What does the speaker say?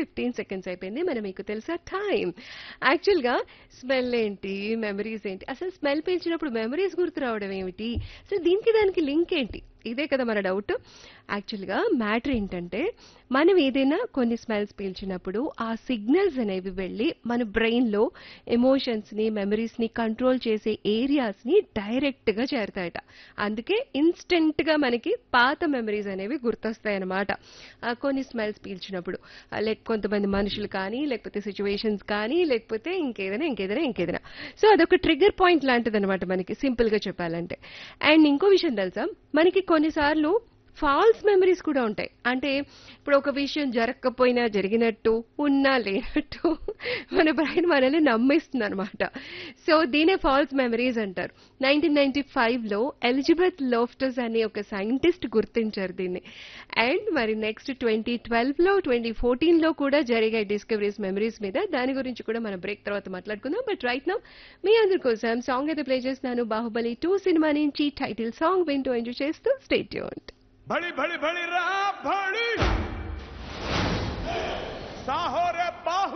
fifteen seconds అయిపోయింది మరి మీకు తెలుసా టైం యాక్చువల్గా స్మెల్ ఏంటి మెమరీస్ ఏంటి అసలు స్మెల్ పీల్చినప్పుడు మెమరీస్ గుర్తు రావడం ఏమిటి అసలు దీనికి దానికి లింక్ ఏంటి ఇదే కదా మన డౌట్ యాక్చువల్గా మ్యాటర్ ఏంటంటే మనం ఏదైనా కొన్ని స్మెల్స్ పీల్చినప్పుడు ఆ సిగ్నల్స్ అనేవి వెళ్ళి మన బ్రెయిన్లో ఎమోషన్స్ని మెమరీస్ని కంట్రోల్ చేసే ఏరియాస్ని డైరెక్ట్గా చేరుతాయట అందుకే ఇన్స్టెంట్గా మనకి పాత మెమరీస్ అనేవి గుర్తొస్తాయన్నమాట ఆ కొన్ని స్మెల్స్ పీల్చినప్పుడు లైక్ కొంతమంది మనుషులు కానీ లేకపోతే సిచ్యువేషన్స్ కానీ లేకపోతే ఇంకేదైనా ఇంకేదైనా ఇంకేదైనా సో అదొక ట్రిగ్గర్ పాయింట్ లాంటిది అనమాట మనకి సింపుల్గా చెప్పాలంటే అండ్ ఇంకో విషయం తెలుసా మనకి కొన్నిసార్లు ఫాల్స్ మెమరీస్ కూడా ఉంటాయి అంటే ఇప్పుడు ఒక విషయం జరగకపోయినా జరిగినట్టు ఉన్నా లేనట్టు మన బ్రెయిన్ మనల్ని నమ్మిస్తుంది అనమాట సో దీనే ఫాల్స్ మెమరీస్ అంటారు నైన్టీన్ నైన్టీ ఫైవ్లో ఎలిజబెత్ లోఫ్టస్ అనే ఒక సైంటిస్ట్ గుర్తించారు దీన్ని అండ్ మరి నెక్స్ట్ ట్వంటీ ట్వెల్వ్లో ట్వంటీ ఫోర్టీన్లో కూడా జరిగే డిస్కవరీస్ మెమరీస్ మీద దాని గురించి కూడా మనం బ్రేక్ తర్వాత మాట్లాడుకుందాం బట్ రైట్ నౌ మీ అందరి కోసం సాంగ్ అయితే ప్లే చేస్తున్నాను బాహుబలి టూ సినిమా నుంచి టైటిల్ సాంగ్ వింటూ ఎంజాయ్ చేస్తూ స్టేట్ యూన్ भड़ी भड़ी भड़ी रा भड़ी साहो